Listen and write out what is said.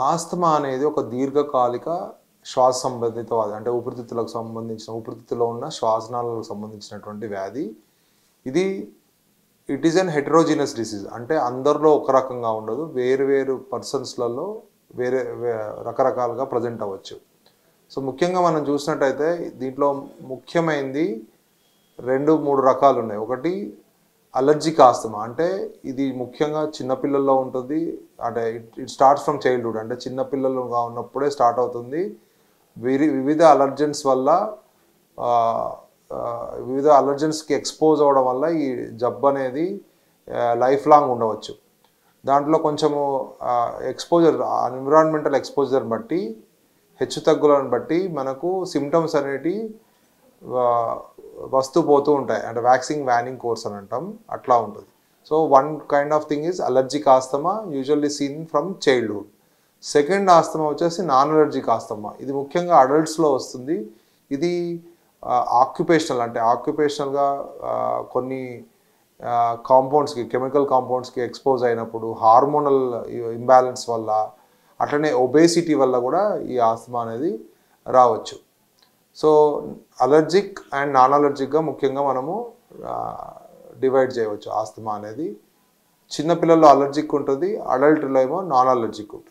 asthma అనేది ఒక దీర్ఘకాలిక శ్వాస సంబంధిత వ్యాధి అంటే ఊపిరితిత్తులకు సంబంధించిన ఊపిరితిత్తులో ఉన్న శ్వాసనాలకు సంబంధించినటువంటి వ్యాధి ఇది it is an heterogeneous disease అంటే అందరిలో ఒక రకంగా ఉండదు వేరు వేరు పర్సన్స్లలో వేరే వే- రకరకాలుగా ప్రజెంట్ అవ్వచ్చు సో ముఖ్యంగా మనం చూసినట్టయితే దీంట్లో ముఖ్యమైనది రెండు మూడు రకాలు ఉన్నాయి ఒకటి అలర్జిక్ ఆస్తమా అంటే ఇది ముఖ్యంగా చిన్నపిల్లల్లో ఉంటుంది అంటే it it starts from childhood అంటే చిన్నపిల్లలుగా ఉన్నప్పుడే స్టార్ట్ అవుతుంది విరి వివిధ అలర్జెన్స్ వల్ల ఆ, ఆ, వివిధ అలర్జెన్స్కి ఎక్స్పోజ్ అవ్వడం వల్ల ఈ జబ్బు అనేది లైఫ్ లాంగ్ ఉండవచ్చు దాంట్లో కొంచెము ఎక్స్పోజర్ ఎన్విరాన్మెంటల్ ఎక్స్పోజర్ బట్టి హెచ్చు తగ్గులను బట్టి మనకు సిమ్టమ్స్ అనేటి ఆ, వస్తూ పోతూ ఉంటాయి అంటే వ్యాక్సింగ్ వ్యానింగ్ కోర్స్ అని అంటాం అట్లా ఉంటుంది so one kind of thing is allergic asthma usually seen from childhood second asthma వచ్చేసి నాన్ అలర్జిక్ ఆస్తమా ఇది ముఖ్యంగా అడల్ట్స్లో వస్తుంది ఇది ఆక్యుపేషనల్ అంటే ఆక్యుపేషనల్గా కొన్ని కాంపౌండ్స్కి కెమికల్ కాంపౌండ్స్కి ఎక్స్పోజ్ అయినప్పుడు హార్మోనల్ ఇంబ్యాలెన్స్ వల్ల అట్లనే ఒబేసిటీ వల్ల కూడా ఈ ఆస్తమా అనేది రావచ్చు సో అలర్జిక్ అండ్ నాన్ అలర్జిక్గా ముఖ్యంగా మనము డివైడ్ చేయవచ్చు ఆస్తమా అనేది చిన్నపిల్లల్లో అలర్జిక్ ఉంటుంది అడల్ట్లో ఏమో నాన్ అలర్జిక్ ఉంటుంది